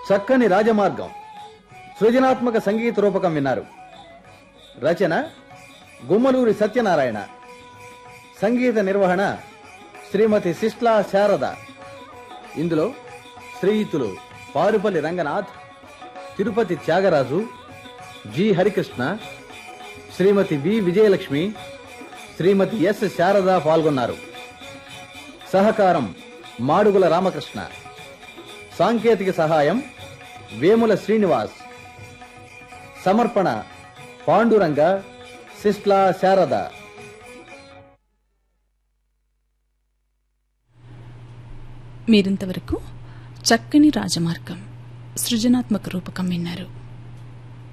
చక్కని రాజమార్గం సృజనాత్మక సంగీత రూపకం విన్నారు రచన గుమ్మలూరి సత్యనారాయణ సంగీత నిర్వహణ శ్రీమతి సిస్లా శారద ఇందులో శ్రీయుతులు Parupalli Ranganath Tirupati Tyagaraju G Harikrishna Shrimati V Vijayalakshmi Shrimati S Sharada పాల్గొన్నారు సహకారం మాడుగుల రామకృష్ణ సాంకేతిక సహాయం వేముల శ్రీనివాస్ సమర్పణ పాండురంగ సిస్లా శారద మీరింతవరకు చక్కని రాజమార్గం సృజనాత్మక రూపకం విన్నారు